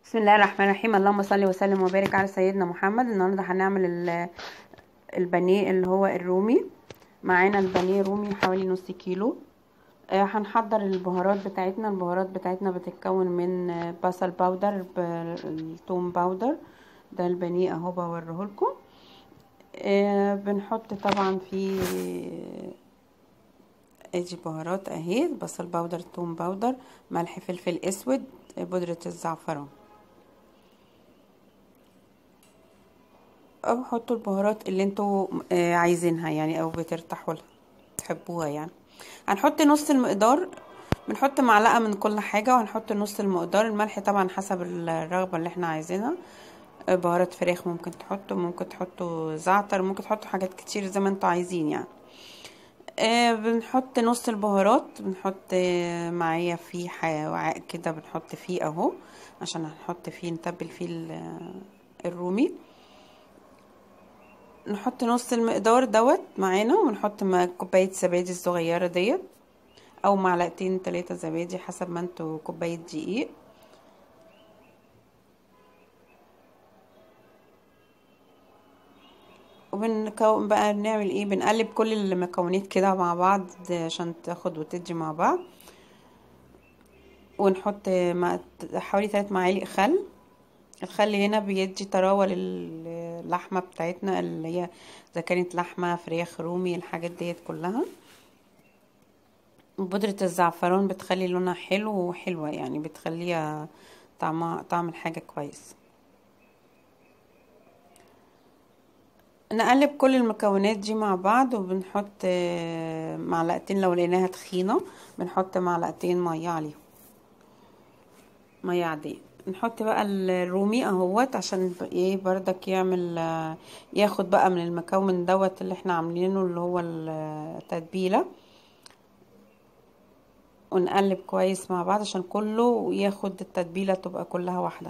بسم الله الرحمن الرحيم اللهم صل وسلم وبارك على سيدنا محمد النهارده هنعمل ال- البانيه اللي هو الرومي معانا البانيه رومي حوالي نص كيلو آه، هنحضر البهارات بتاعتنا البهارات بتاعتنا بتتكون من آه، بصل باودر الثوم باودر ده البانيه اهو بوريهولكم آه، بنحط طبعا في ادي بهارات اهي بصل باودر ثوم باودر ملح فلفل اسود آه، بودرة الزعفران او حطوا البهارات اللي انتوا آه، عايزينها يعني او بترتاحوا لها تحبوها يعني هنحط نص المقدار بنحط معلقه من كل حاجه وهنحط نص المقدار الملح طبعا حسب الرغبه اللي احنا عايزينها آه، بهارات فراخ ممكن تحطوا ممكن تحطوا زعتر ممكن تحطوا حاجات كتير زي ما انتوا عايزين يعني آه بنحط نص البهارات بنحط آه معايا فيه وعاء كده بنحط فيه اهو عشان هنحط فيه نتبل فيه ال- الرومي نحط نص المقدار دوت معانا ونحط مع كوباية زبادي الصغيرة ديت او معلقتين تلاتة زبادي حسب ما انتوا كوباية دقيق وبنكون بقى نعمل ايه بنقلب كل المكونات كده مع بعض عشان تاخد وتدي مع بعض ونحط مع حوالي تلات معالق خل الخل هنا بيدي طراوة للحمة بتاعتنا اللي هي اذا كانت لحمة فراخ رومي الحاجات ديت كلها بودرة الزعفران بتخلي لونها حلو وحلوة يعني بتخليها طعمها طعم الحاجة كويس نقلب كل المكونات دي مع بعض وبنحط معلقتين لو لقيناها تخينة بنحط معلقتين مية عليهم مية عادية نحط بقى الرومي اهوت عشان ايه بردك يعمل ياخد بقى من المكون دوت اللي احنا عاملينه اللي هو التتبيلة ونقلب كويس مع بعض عشان كله ياخد التتبيلة تبقى كلها واحدة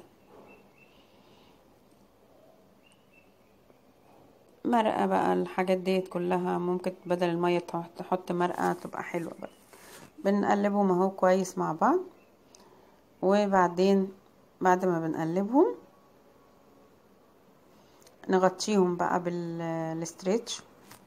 مرقة بقى الحاجات ديت كلها ممكن بدل المية تحط مرقة تبقى حلوة بقى بنقلبهم اهو كويس مع بعض وبعدين بعد ما بنقلبهم نغطيهم بقى بالستريتش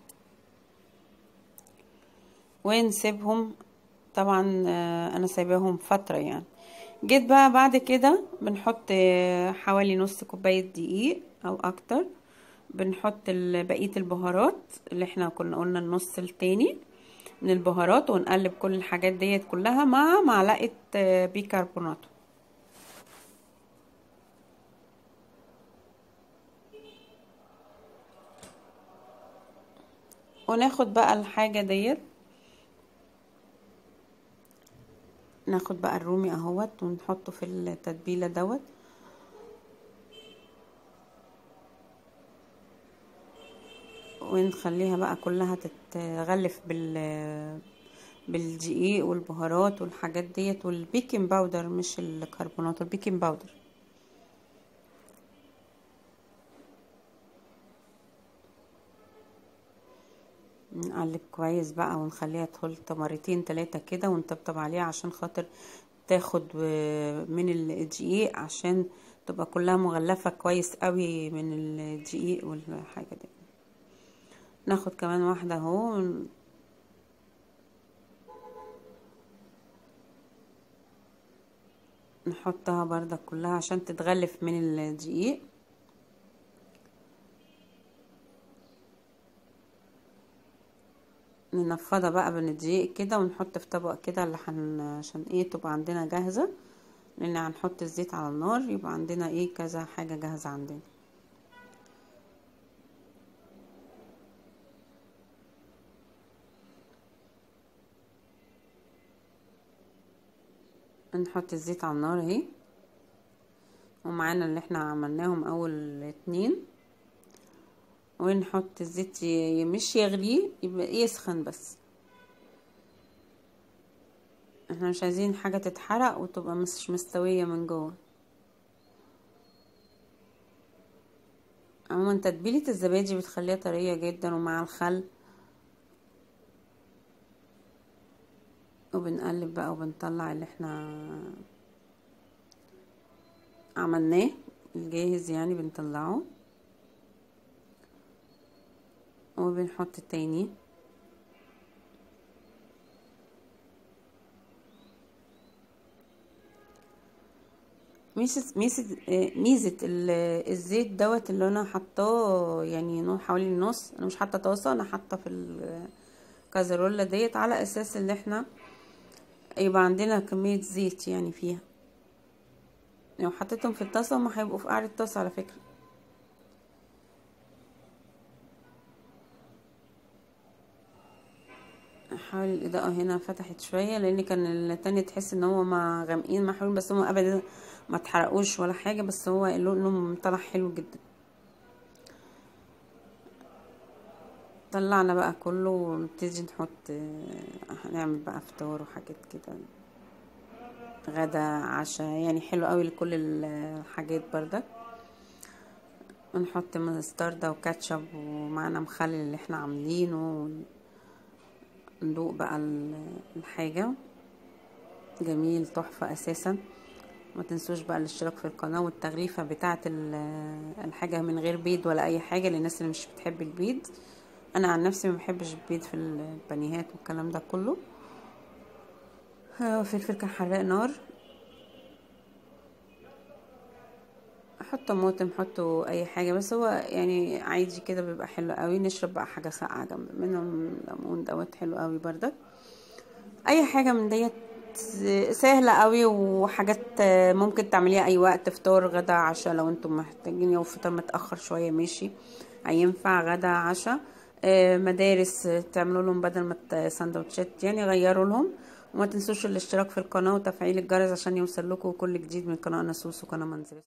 ونسيبهم طبعا انا سايباهم فترة يعني جيت بقى بعد كده بنحط حوالي نص كوباية دقيق او اكتر بنحط بقية البهارات اللي احنا كنا قلنا النص التاني من البهارات ونقلب كل الحاجات ديت كلها مع معلقة بيكربونات وناخد بقى الحاجة ديت ناخد بقى الرومي اهوت ونحطه في التتبيلة دوت ونخليها بقى كلها تتغلف بال بالدقيق والبهارات والحاجات ديت والبيكنج باودر مش الكربونات البيكنج باودر نقلب كويس بقى ونخليها تخلط مرتين تلاتة كده ونطبطب عليها عشان خاطر تاخد من الدقيق عشان تبقى كلها مغلفة كويس قوي من الدقيق والحاجة دي ناخد كمان واحدة اهو نحطها بردك كلها عشان تتغلف من الدقيق ننفضها بقى من الدقيق كده ونحط في طبق كده اللي حن... عشان ايه تبقى عندنا جاهزة لان هنحط الزيت على النار يبقى عندنا ايه كذا حاجة جاهزة عندنا نحط الزيت على النار اهي ومعانا اللي احنا عملناهم اول اتنين ونحط الزيت مش يغلي يبقى يسخن بس احنا مش عايزين حاجة تتحرق وتبقى مش مستوية من جوه عموما تتبيلة الزبادي بتخليها طرية جدا ومع الخل وبنقلب بقى وبنطلع اللي احنا عملناه الجاهز يعني بنطلعه وبنحط التاني ميزة ميزة ميزة الزيت دوت اللي انا حطاه يعني حوالي النص انا مش حاطه طاسه انا حاطه في الكازرولة ديت على اساس ان احنا يبقى عندنا كمية زيت يعني فيها لو حطيتهم في الطاسة هما هيبقوا في قعر الطاسة على فكرة احاول الاضاءة هنا فتحت شوية لان كان التاني تحس ان هو ما غامقين محلول بس هما ابدا ما اتحرقوش ولا حاجة بس هو لونهم طلع حلو جدا طلعنا بقى كله ونبتدي نحط هنعمل بقى فطار وحاجات كده غدا عشاء يعني حلو قوي لكل الحاجات بردك ونحط مستردة وكاتشب ومعنا مخلل اللي احنا عاملينه ندوق بقى الحاجة جميل تحفة اساسا ما تنسوش بقى الاشتراك في القناة والتغليفة بتاعة الحاجة من غير بيض ولا اي حاجة للناس اللي مش بتحب البيض انا عن نفسي ما بحبش البيض في البانيهات والكلام ده كله فلفل كان حراق نار حط طماطم حطوا اي حاجه بس هو يعني عادي كده بيبقى حلو قوي نشرب بقى حاجه ساقعه جنب منهم ليمون دوت حلو قوي بردك اي حاجه من ديت سهله قوي وحاجات ممكن تعمليها اي وقت فطار غدا عشاء لو انتم محتاجين لو فطار متاخر شويه ماشي هينفع غدا عشاء مدارس تعملوا لهم بدل ما سندوتشات يعني غيروا لهم وما تنسوش الاشتراك في القناه وتفعيل الجرس عشان يوصل لكم كل جديد من قناه ناسوس وقناه منزل